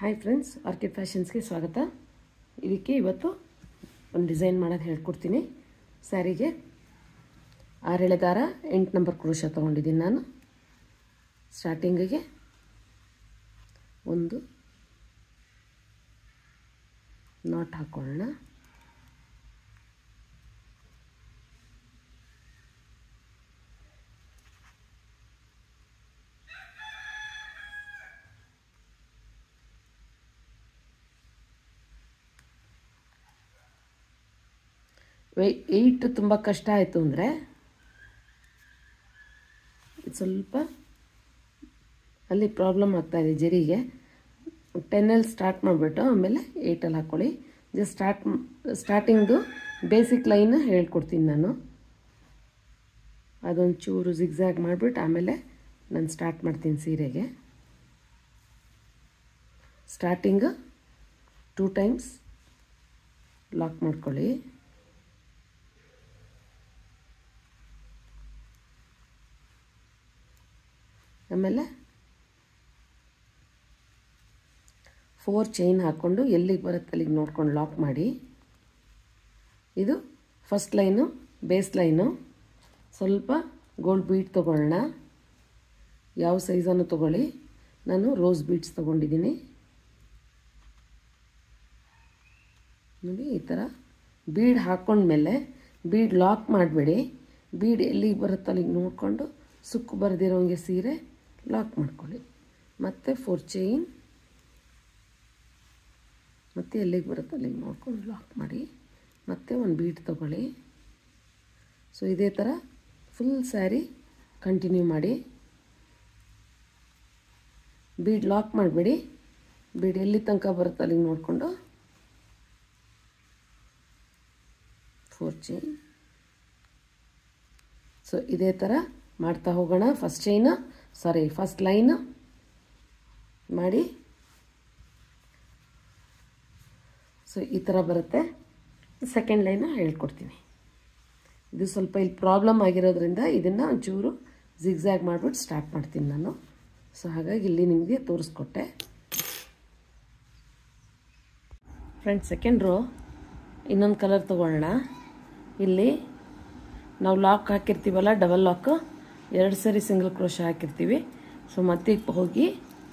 hi friends orchid ಫ್ಯಾಷನ್ಸ್ಗೆ ಸ್ವಾಗತ ಇದಕ್ಕೆ ಇವತ್ತು ಒಂದು ಡಿಸೈನ್ ಮಾಡೋದು ಹೇಳ್ಕೊಡ್ತೀನಿ ಸ್ಯಾರಿಗೆ ಆರೇಳೆ ದಾರ ಎಂಟು ನಂಬರ್ ಕ್ರೋಶ ತೊಗೊಂಡಿದ್ದೀನಿ ನಾನು ಸ್ಟಾರ್ಟಿಂಗಿಗೆ ಒಂದು ನಾಟ್ ಹಾಕೊಳ್ಳೋಣ ಏಯ್ಟ್ ತುಂಬ ಕಷ್ಟ ಆಯಿತು ಅಂದರೆ ಸ್ವಲ್ಪ ಅಲ್ಲಿ ಪ್ರಾಬ್ಲಮ್ ಆಗ್ತಾಯಿದೆ ಜರಿಗೆ ಟೆನ್ನಲ್ಲಿ ಸ್ಟಾರ್ಟ್ ಮಾಡಿಬಿಟ್ಟು ಆಮೇಲೆ ಏಯ್ಟಲ್ಲಿ ಹಾಕ್ಕೊಳ್ಳಿ ಜಸ್ಟ್ ಸ್ಟಾರ್ಟ್ ಸ್ಟಾರ್ಟಿಂಗ್ದು ಬೇಸಿಕ್ ಲೈನ್ ಹೇಳ್ಕೊಡ್ತೀನಿ ನಾನು ಅದೊಂದು ಚೂರು ಜಿಗ್ಝ್ಯಾಗ್ ಮಾಡಿಬಿಟ್ಟು ಆಮೇಲೆ ನಾನು ಸ್ಟಾರ್ಟ್ ಮಾಡ್ತೀನಿ ಸೀರೆಗೆ ಸ್ಟಾರ್ಟಿಂಗ್ ಟೂ ಟೈಮ್ಸ್ ಲಾಕ್ ಮಾಡ್ಕೊಳ್ಳಿ ಆಮೇಲೆ ಫೋರ್ ಚೈನ್ ಹಾಕ್ಕೊಂಡು ಎಲ್ಲಿಗೆ ಬರುತ್ತೆ ಅಲ್ಲಿಗೆ ನೋಡ್ಕೊಂಡು ಲಾಕ್ ಮಾಡಿ ಇದು ಫಸ್ಟ್ ಲೈನು ಬೇಸ್ ಲೈನು ಸ್ವಲ್ಪ ಗೋಲ್ಡ್ ಬೀಟ್ ತೊಗೊಳ್ಳೋಣ ಯಾವ ಸೈಜನ್ನು ತೊಗೊಳ್ಳಿ ನಾನು ರೋಸ್ ಬೀಟ್ಸ್ ತೊಗೊಂಡಿದ್ದೀನಿ ನೋಡಿ ಈ ಥರ ಬೀಡ್ ಹಾಕ್ಕೊಂಡ್ಮೇಲೆ ಬೀಡ್ ಲಾಕ್ ಮಾಡಬೇಡಿ ಬೀಡ್ ಎಲ್ಲಿಗೆ ಬರುತ್ತೆ ಅಲ್ಲಿಗೆ ನೋಡಿಕೊಂಡು ಸುಕ್ಕು ಬರೆದಿರೋಂಗೆ ಸೀರೆ ಲಾಕ್ ಮಾಡ್ಕೊಳ್ಳಿ ಮತ್ತು ಫೋರ್ ಚೈನ್ ಮತ್ತು ಎಲ್ಲಿಗೆ ಬರುತ್ತೆ ಅಲ್ಲಿಗೆ ನೋಡ್ಕೊಂಡು ಲಾಕ್ ಮಾಡಿ ಮತ್ತು ಒಂದು ಬೀಟ್ ತೊಗೊಳ್ಳಿ ಸೊ ಇದೇ ಥರ ಫುಲ್ ಸ್ಯಾರಿ ಕಂಟಿನ್ಯೂ ಮಾಡಿ ಬೀಡ್ ಲಾಕ್ ಮಾಡಬೇಡಿ ಬೀಡ್ ಎಲ್ಲಿ ತನಕ ಬರುತ್ತೆ ಅಲ್ಲಿಗೆ ನೋಡಿಕೊಂಡು ಫೋರ್ ಚೈನ್ ಸೊ ಇದೇ ಥರ ಮಾಡ್ತಾ ಹೋಗೋಣ first chain sorry first line ಮಾಡಿ ಸೊ ಈ ಥರ ಬರುತ್ತೆ ಸೆಕೆಂಡ್ ಲೈನ ಹೇಳ್ಕೊಡ್ತೀನಿ ಇದು ಸ್ವಲ್ಪ ಇಲ್ಲಿ ಪ್ರಾಬ್ಲಮ್ ಆಗಿರೋದ್ರಿಂದ ಇದನ್ನು ಒಂಚೂರು ಜಿಗ್ಝ್ಯಾಗ್ ಮಾಡಿಬಿಟ್ಟು ಸ್ಟಾರ್ಟ್ ಮಾಡ್ತೀನಿ ನಾನು ಸೊ ಹಾಗಾಗಿ ಇಲ್ಲಿ ನಿಮಗೆ ತೋರಿಸ್ಕೊಟ್ಟೆ ಫ್ರೆಂಡ್ಸ್ ಸೆಕೆಂಡ್ ರೋ ಇನ್ನೊಂದು ಕಲರ್ ತೊಗೊಳ್ಳೋಣ ಇಲ್ಲಿ ನಾವು ಲಾಕ್ ಹಾಕಿರ್ತೀವಲ್ಲ ಡಬಲ್ ಲಾಕ್ ಎರಡು ಸರಿ ಸಿಂಗಲ್ ಕ್ರೋಶ ಹಾಕಿರ್ತೀವಿ ಸೊ ಮತ್ತೆ ಹೋಗಿ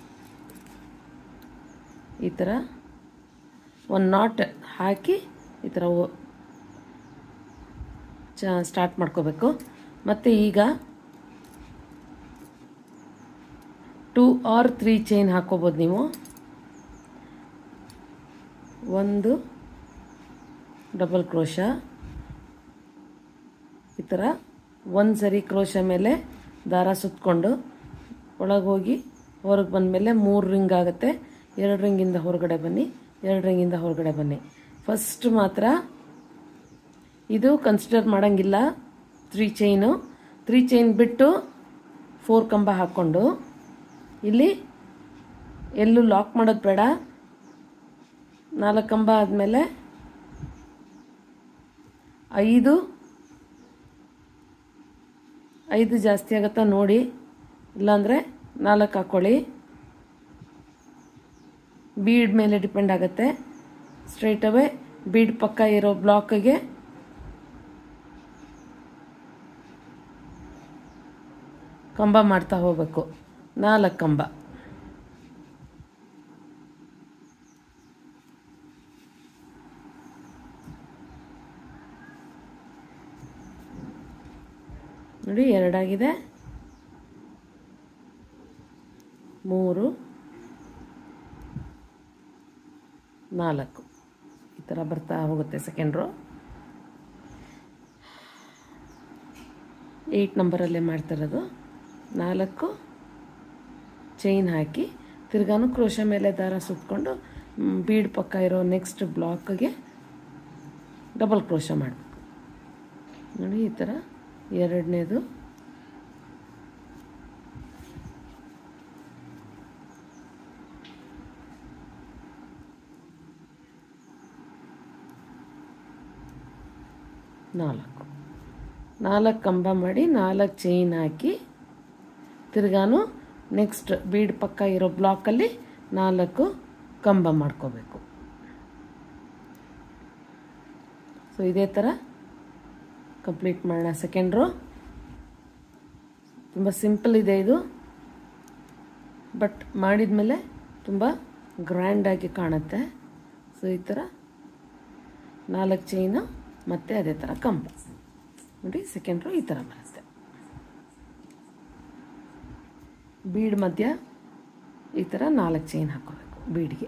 ಈ ಥರ ಒಂದು ನಾಟ್ ಹಾಕಿ ಈ ಥರ ಚ ಸ್ಟಾರ್ಟ್ ಮಾಡ್ಕೋಬೇಕು ಮತ್ತು ಈಗ ಟೂ ಆರ್ ತ್ರೀ ಚೈನ್ ಹಾಕೋಬೋದು ನೀವು ಒಂದು ಡಬಲ್ ಕ್ರೋಶ ಈ ಥರ ಒಂದು ಸರಿ ಕ್ರೋಶ ಮೇಲೆ ದಾರ ಸುತ್ತಕೊಂಡು ಒಳಗೆ ಹೋಗಿ ಹೊರಗೆ ಬಂದಮೇಲೆ ಮೂರು ರಿಂಗ್ ಆಗುತ್ತೆ ಎರಡು ರಿಂಗಿಂದ ಹೊರಗಡೆ ಬನ್ನಿ ಎರಡು ರಿಂಗಿಂದ ಹೊರಗಡೆ ಬನ್ನಿ ಫಸ್ಟ್ ಮಾತ್ರ ಇದು ಕನ್ಸಿಡರ್ ಮಾಡೋಂಗಿಲ್ಲ ತ್ರೀ ಚೈನು ತ್ರೀ ಚೈನ್ ಬಿಟ್ಟು ಫೋರ್ ಕಂಬ ಹಾಕ್ಕೊಂಡು ಇಲ್ಲಿ ಎಲ್ಲೂ ಲಾಕ್ ಮಾಡೋದು ಬೇಡ ನಾಲ್ಕು ಕಂಬ ಆದಮೇಲೆ ಐದು ಐದು ಜಾಸ್ತಿ ಆಗುತ್ತಾ ನೋಡಿ ಇಲ್ಲಾಂದರೆ ನಾಲ್ಕು ಹಾಕ್ಕೊಳ್ಳಿ ಬೀಡ್ ಮೇಲೆ ಡಿಪೆಂಡ್ ಆಗುತ್ತೆ ಸ್ಟ್ರೈಟ್ ಅವೇ ಬೀಡ್ ಪಕ್ಕ ಇರೋ ಬ್ಲಾಕ್ಗೆ ಕಂಬ ಮಾಡ್ತಾ ಹೋಗಬೇಕು ನಾಲ್ಕು ಕಂಬ ನೋಡಿ ಎರಡಾಗಿದೆ ಮೂರು ನಾಲ್ಕು ಈ ಥರ ಬರ್ತಾ ಹೋಗುತ್ತೆ ಸೆಕೆಂಡ್ ರೋ ಏಯ್ಟ್ ನಂಬರಲ್ಲೇ ಮಾಡ್ತಿರೋದು ನಾಲ್ಕು ಚೈನ್ ಹಾಕಿ ತಿರ್ಗಾನು ಕ್ರೋಶ ಮೇಲೆ ದಾರ ಸುತ್ಕೊಂಡು ಬೀಡ್ ಪಕ್ಕ ಇರೋ ನೆಕ್ಸ್ಟ್ ಬ್ಲಾಕ್ಗೆ ಡಬಲ್ ಕ್ರೋಶ ಮಾಡಬೇಕು ನೋಡಿ ಈ ಥರ ಎರಡನೇದು ನಾಲ್ಕು ನಾಲ್ಕು ಕಂಬ ಮಾಡಿ ನಾಲ್ಕು ಚೈನ್ ಹಾಕಿ ತಿರ್ಗಾನು ನೆಕ್ಸ್ಟ್ ಬೀಡ್ ಪಕ್ಕ ಇರೋ ಬ್ಲಾಕಲ್ಲಿ ನಾಲ್ಕು ಕಂಬ ಮಾಡ್ಕೋಬೇಕು ಸೊ ಇದೇ ಥರ ಕಂಪ್ಲೀಟ್ ಮಾಡೋಣ ಸೆಕೆಂಡ್ ರೋ ತುಂಬ ಸಿಂಪಲ್ ಇದೆ ಇದು ಬಟ್ ಮಾಡಿದ್ಮೇಲೆ ತುಂಬ ಗ್ರ್ಯಾಂಡಾಗಿ ಕಾಣುತ್ತೆ ಸೊ ಈ ಥರ ನಾಲ್ಕು ಚೈನು ಮತ್ತು ಅದೇ ಥರ ಕಂಬ ನೋಡಿ ಸೆಕೆಂಡ್ ರೋ ಈ ಥರ ಬರುತ್ತೆ ಬೀಡ್ ಮಧ್ಯ ಈ ಥರ ನಾಲ್ಕು ಚೈನ್ ಹಾಕೋಬೇಕು ಬೀಡ್ಗೆ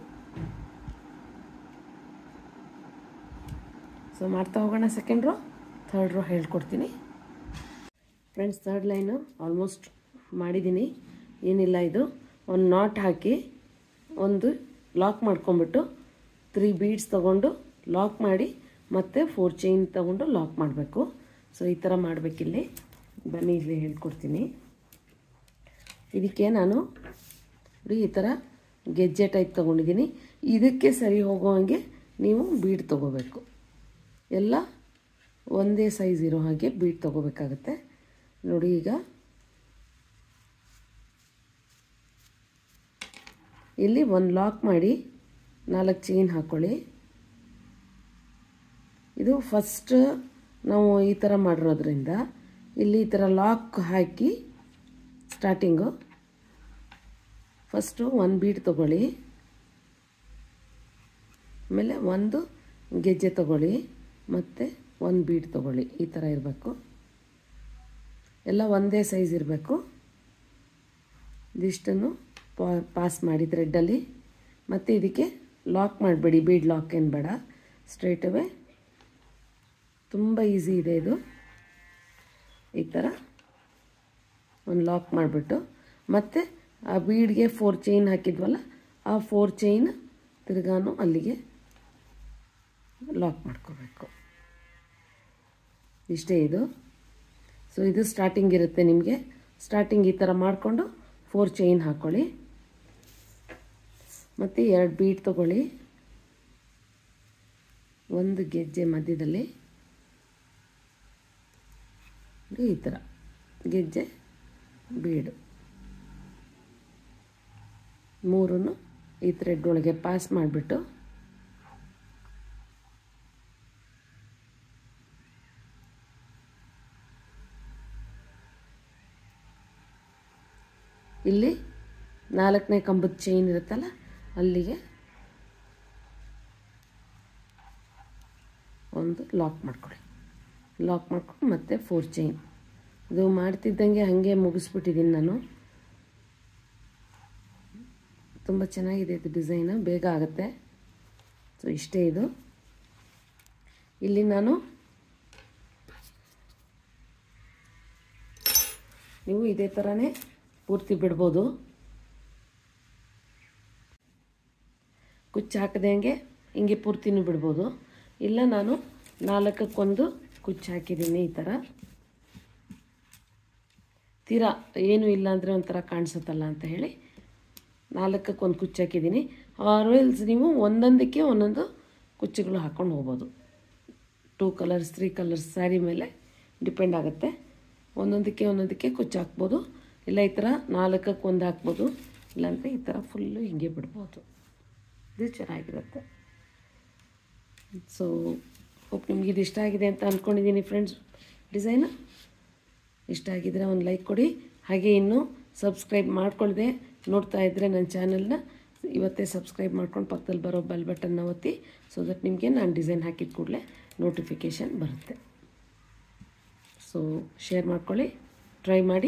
ಸೊ ಮಾಡ್ತಾ ಹೋಗೋಣ ಸೆಕೆಂಡ್ ರೋ ಥರ್ಡ್ ರೋ ಹೇಳ್ಕೊಡ್ತೀನಿ ಫ್ರೆಂಡ್ಸ್ ಥರ್ಡ್ ಲೈನು ಆಲ್ಮೋಸ್ಟ್ ಮಾಡಿದ್ದೀನಿ ಏನಿಲ್ಲ ಇದು ಒಂದು ನಾಟ್ ಹಾಕಿ ಒಂದು ಲಾಕ್ ಮಾಡ್ಕೊಂಬಿಟ್ಟು ತ್ರೀ ಬೀಡ್ಸ್ ತೊಗೊಂಡು ಲಾಕ್ ಮಾಡಿ ಮತ್ತು ಫೋರ್ ಚೈನ್ ತೊಗೊಂಡು ಲಾಕ್ ಮಾಡಬೇಕು ಸೊ ಈ ಥರ ಮಾಡಬೇಕಿಲ್ಲಿ ಬನ್ನಿ ಇಲ್ಲಿ ಹೇಳ್ಕೊಡ್ತೀನಿ ಇದಕ್ಕೆ ನಾನು ನೋಡಿ ಈ ಥರ ಗೆಜ್ಜೆ ಟೈಪ್ ತೊಗೊಂಡಿದ್ದೀನಿ ಇದಕ್ಕೆ ಸರಿ ಹೋಗೋವಂಗೆ ನೀವು ಬೀಡ್ ತೊಗೋಬೇಕು ಎಲ್ಲ ಒಂದೇ ಸೈಜ್ ಇರೋ ಹಾಗೆ ಬೀಡ್ ತೊಗೋಬೇಕಾಗತ್ತೆ ನೋಡಿ ಈಗ ಇಲ್ಲಿ ಒಂದು ಲಾಕ್ ಮಾಡಿ ನಾಲ್ಕು ಚೈನ್ ಹಾಕ್ಕೊಳ್ಳಿ ಇದು ಫಸ್ಟ್ ನಾವು ಈ ಥರ ಮಾಡಿರೋದ್ರಿಂದ ಇಲ್ಲಿ ಈ ಥರ ಲಾಕ್ ಹಾಕಿ ಸ್ಟಾರ್ಟಿಂಗು ಫಸ್ಟು ಒಂದು ಬೀಡ್ ತೊಗೊಳ್ಳಿ ಆಮೇಲೆ ಒಂದು ಗೆಜ್ಜೆ ತೊಗೊಳ್ಳಿ ಮತ್ತು ಒಂದು ಬೀಡ್ ತೊಗೊಳ್ಳಿ ಈ ಥರ ಇರಬೇಕು ಎಲ್ಲ ಒಂದೇ ಸೈಜ್ ಇರಬೇಕು ಇದಿಷ್ಟನ್ನು ಪಾಸ್ ಮಾಡಿ ಥ್ರೆಡ್ಡಲ್ಲಿ ಮತ್ತು ಇದಕ್ಕೆ ಲಾಕ್ ಮಾಡಬೇಡಿ ಬೀಡ್ ಲಾಕ್ ಏನು ಬೇಡ ಸ್ಟ್ರೈಟ್ ಅವೇ ತುಂಬ ಈಸಿ ಇದೆ ಇದು ಈ ಥರ ಒಂದು ಲಾಕ್ ಮಾಡಿಬಿಟ್ಟು ಮತ್ತು ಆ ಬೀಡ್ಗೆ ಫೋರ್ ಚೈನ್ ಹಾಕಿದ್ವಲ್ಲ ಆ ಫೋರ್ ಚೈನ್ ತಿರ್ಗಾನು ಅಲ್ಲಿಗೆ ಲಾಕ್ ಮಾಡ್ಕೋಬೇಕು ಇಷ್ಟೇ ಇದು ಸೊ ಇದು ಸ್ಟಾರ್ಟಿಂಗ್ ಇರುತ್ತೆ ನಿಮಗೆ ಸ್ಟಾರ್ಟಿಂಗ್ ಈ ಥರ ಮಾಡಿಕೊಂಡು ಫೋರ್ ಚೈನ್ ಹಾಕ್ಕೊಳ್ಳಿ ಮತ್ತು ಎರಡು ಬೀಟ್ ತೊಗೊಳ್ಳಿ ಒಂದು ಗೆಜ್ಜೆ ಮಧ್ಯದಲ್ಲಿ ಈ ಥರ ಗೆಜ್ಜೆ ಬೀಡು ಮೂರನ್ನು ಈ ಥ್ರೆಡ್ ಒಳಗೆ ಪಾಸ್ ಮಾಡಿಬಿಟ್ಟು ಇಲ್ಲಿ ನಾಲ್ಕನೇ ಕಂಬದ ಚೈನ್ ಇರುತ್ತಲ್ಲ ಅಲ್ಲಿಗೆ ಒಂದು ಲಾಕ್ ಮಾಡ್ಕೊಳ್ಳಿ ಲಾಕ್ ಮಾಡ್ಕೊಂಡು ಮತ್ತೆ ಫೋರ್ ಚೈನ್ ಇದು ಮಾಡ್ತಿದ್ದಂಗೆ ಹಾಗೆ ಮುಗಿಸ್ಬಿಟ್ಟಿದ್ದೀನಿ ನಾನು ತುಂಬ ಚೆನ್ನಾಗಿದೆ ಇದು ಡಿಸೈನು ಬೇಗ ಆಗುತ್ತೆ ಸೊ ಇಷ್ಟೇ ಇದು ಇಲ್ಲಿ ನಾನು ನೀವು ಇದೇ ಥರನೇ ಪೂರ್ತಿ ಬಿಡ್ಬೋದು ಕುಚ್ಚು ಹಾಕದಂಗೆ ಹಿಂಗೆ ಪೂರ್ತಿನೂ ಬಿಡ್ಬೋದು ಇಲ್ಲ ನಾನು ನಾಲ್ಕಕ್ಕೊಂದು ಕುಚ್ಚು ಹಾಕಿದ್ದೀನಿ ಈ ಥರ ತೀರಾ ಏನೂ ಇಲ್ಲ ಅಂದರೆ ಒಂಥರ ಕಾಣಿಸುತ್ತಲ್ಲ ಅಂತ ಹೇಳಿ ನಾಲ್ಕಕ್ಕೊಂದು ಕುಚ್ಚು ಹಾಕಿದ್ದೀನಿ ಆರ್ವೆಲ್ಸ್ ನೀವು ಒಂದೊಂದಕ್ಕೆ ಒಂದೊಂದು ಕುಚ್ಚುಗಳು ಹಾಕ್ಕೊಂಡು ಹೋಗ್ಬೋದು two colours three colours sari ಮೇಲೆ ಡಿಪೆಂಡ್ ಆಗುತ್ತೆ ಒಂದೊಂದಕ್ಕೆ ಒಂದೊಂದಕ್ಕೆ ಕುಚ್ಚು ಹಾಕ್ಬೋದು ಇಲ್ಲ ಈ ಥರ ನಾಲ್ಕಕ್ಕೆ ಒಂದು ಹಾಕ್ಬೋದು ಇಲ್ಲಾಂದರೆ ಈ ಥರ ಫುಲ್ಲು ಹಿಂಗೆ ಬಿಡ್ಬೋದು ಇದು ಚೆನ್ನಾಗಿರುತ್ತೆ ಸೊ ಹೋಪ್ ನಿಮ್ಗೆ ಇದು ಇಷ್ಟ ಆಗಿದೆ ಅಂತ ಅಂದ್ಕೊಂಡಿದ್ದೀನಿ ಫ್ರೆಂಡ್ಸ್ ಡಿಸೈನು ಇಷ್ಟ ಆಗಿದ್ರೆ ಒಂದು ಲೈಕ್ ಕೊಡಿ ಹಾಗೆ ಇನ್ನೂ ಸಬ್ಸ್ಕ್ರೈಬ್ ಮಾಡ್ಕೊಳ್ದೆ ನೋಡ್ತಾ ಇದ್ದರೆ ನನ್ನ ಚಾನಲ್ನ ಇವತ್ತೇ ಸಬ್ಸ್ಕ್ರೈಬ್ ಮಾಡ್ಕೊಂಡು ಪಕ್ಕದಲ್ಲಿ ಬರೋ ಬೆಲ್ ಬಟನ್ನ ಒತ್ತಿ ಸೊ ದಟ್ ನಿಮಗೆ ನಾನು ಡಿಸೈನ್ ಹಾಕಿದ ಕೂಡಲೇ ನೋಟಿಫಿಕೇಷನ್ ಬರುತ್ತೆ ಸೊ ಶೇರ್ ಮಾಡ್ಕೊಳ್ಳಿ ಟ್ರೈ ಮಾಡಿ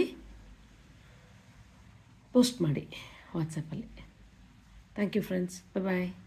ಪೋಸ್ಟ್ ಮಾಡಿ ವಾಟ್ಸಪ್ಪಲ್ಲಿ ಥ್ಯಾಂಕ್ ಯು ಫ್ರೆಂಡ್ಸ್ ಬಾಯ್